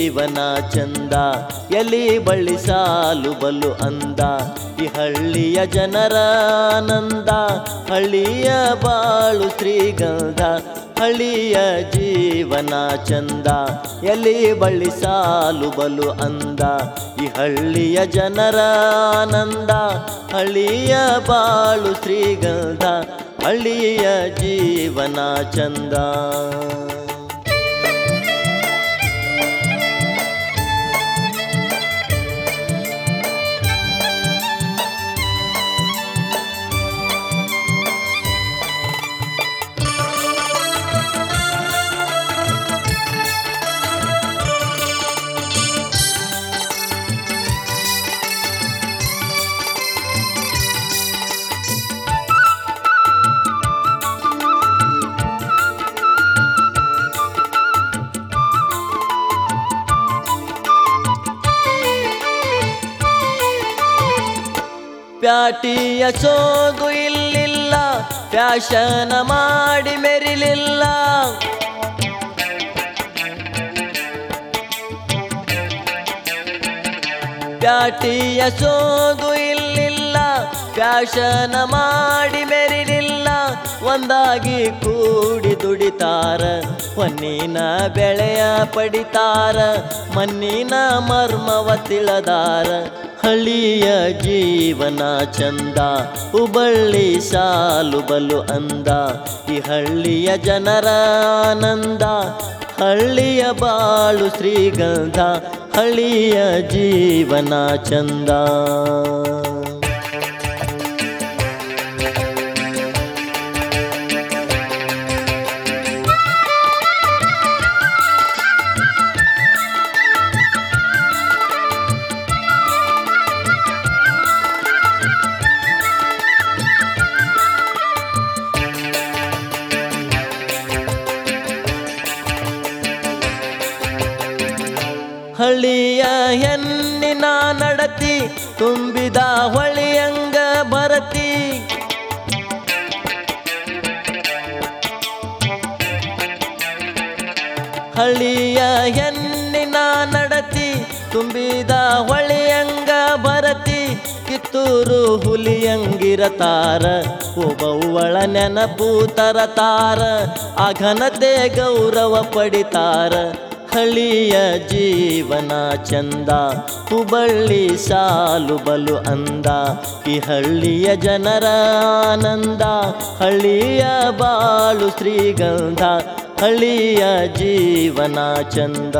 ಜೀವನ ಚಂದ ಎಲಿ ಬಳ್ಳಿ ಸಾಲು ಬಲು ಅಂದ ಈ ಹಳ್ಳಿಯ ಜನರ ಆನಂದ ಹಳ್ಳಿಯ ಬಾಳು ಶ್ರೀಗಂಧ ಹಳ್ಳಿಯ ಜೀವನ ಚಂದ ಎಲಿ ಬಳ್ಳಿ ಸಾಲು ಬಲು ಅಂದ ಈ ಹಳ್ಳಿಯ ಜನರ ಆನಂದ ಹಳ್ಳಿಯ ಬಾಳು ಶ್ರೀಗಂಧ ಹಳ್ಳಿಯ ಜೀವನ ಚಂದ ಪ್ಯಾಟಿಯ ಸೋಗು ಇಲ್ಲಿಲ್ಲ ಫ್ಯಾಷನ ಮಾಡಿ ಮೆರಿಲಿಲ್ಲ ಪ್ಯಾಟಿಯ ಸೋಗು ಇಲ್ಲಿಲ್ಲ ಫ್ಯಾಷನ ಮಾಡಿ ಮೆರಿಲಿಲ್ಲ ಒಂದಾಗಿ ಕೂಡಿ ದುಡಿತಾರ ಹೊನ್ನಿನ ಬೆಳೆಯ ಪಡಿತಾರ ಮಣ್ಣಿನ ಮರ್ಮವ ತಿಳದಾರ ಹಳ್ಳಿಯ ಜೀವನ ಚಂದ ಹುಬಳ್ಳಿ ಸಾಲು ಬಲು ಅಂದ ಈ ಹಳ್ಳಿಯ ಜನರ ಆನಂದ ಹಳ್ಳಿಯ ಬಾಳು ಶ್ರೀಗಂಧ ಹಳ್ಳಿಯ ಜೀವನ ಚಂದ ಹಳ್ಳಿಯ ಹೆಣ್ಣಿನ ನಡತಿ ತುಂಬಿದ ಹೊಳಿಯಂಗ ಬರತಿ ಹಳ್ಳಿಯ ಹೆಣ್ಣಿನ ನಡತಿ ತುಂಬಿದ ಹೊಳಿಯಂಗ ಬರತಿ ಕಿತ್ತೂರು ಹುಲಿಯಂಗಿರತಾರ ಒಬ್ಬವ್ವಳ ನೆನಪು ತರತಾರ ಆ ಘನತೆ ಗೌರವ ಪಡಿತಾರ ಹಳ್ಳಿಯ ಜೀವನ ಚಂದ ಹುಬಳ್ಳಿ ಸಾಲು ಬಲು ಅಂದ ಈ ಹಳ್ಳಿಯ ಜನರ ಆನಂದ ಹಳ್ಳಿಯ ಬಾಳು ಶ್ರೀಗಂಧ ಹಳ್ಳಿಯ ಜೀವನ ಚಂದ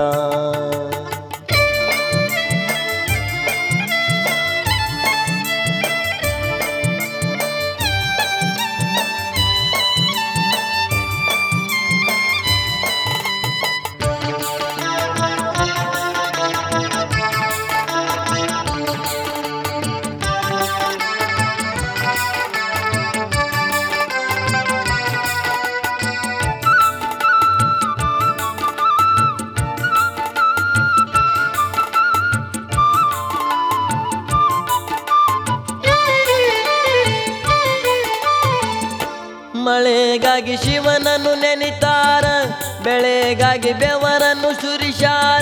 ಮಳೆಗಾಗಿ ಶಿವನನ್ನು ನೆನಿತಾರ ಬೆಳೆಗಾಗಿ ಬೆವರನ್ನು ಸುರಿಶಾರ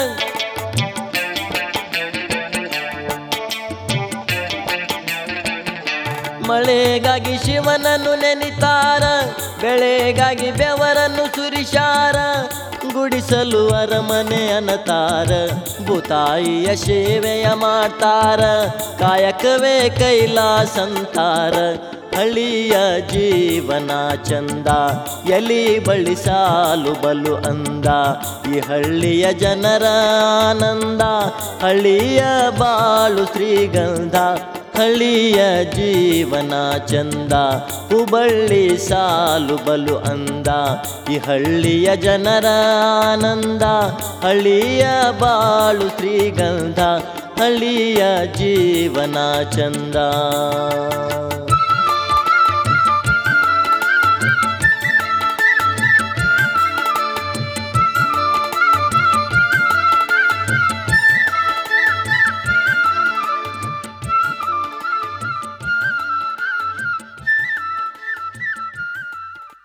ಮಳೆಗಾಗಿ ಶಿವನನ್ನು ನೆನಿತಾರ ಬೆಳೆಗಾಗಿ ಬೆವರನ್ನು ಸುರಿಶಾರ ಗುಡಿಸಲು ಅರಮನೆ ಅನ್ನತಾರ ಭೂತಾಯಿಯ ಸೇವೆಯ ಮಾಡ್ತಾರ ಕಾಯಕವೇ ಕೈಲಾಸಂತಾರ ಹಳ್ಳಿಯ ಜೀವನ ಚಂದ ಎಲಿ ಬಳಿ ಸಾಲು ಬಲು ಅಂದ ಈ ಹಳ್ಳಿಯ ಜನರ ಆನಂದ ಹಳ್ಳಿಯ ಬಾಳು ಶ್ರೀಗಂಧ ಹಳ್ಳಿಯ ಜೀವನ ಚಂದ ಹುಬಳ್ಳಿ ಸಾಲು ಬಲು ಅಂದ ಈ ಹಳ್ಳಿಯ ಜನರ ಆನಂದ ಹಳ್ಳಿಯ ಬಾಳು ಶ್ರೀಗಂಧ ಹಳ್ಳಿಯ ಜೀವನ ಚಂದ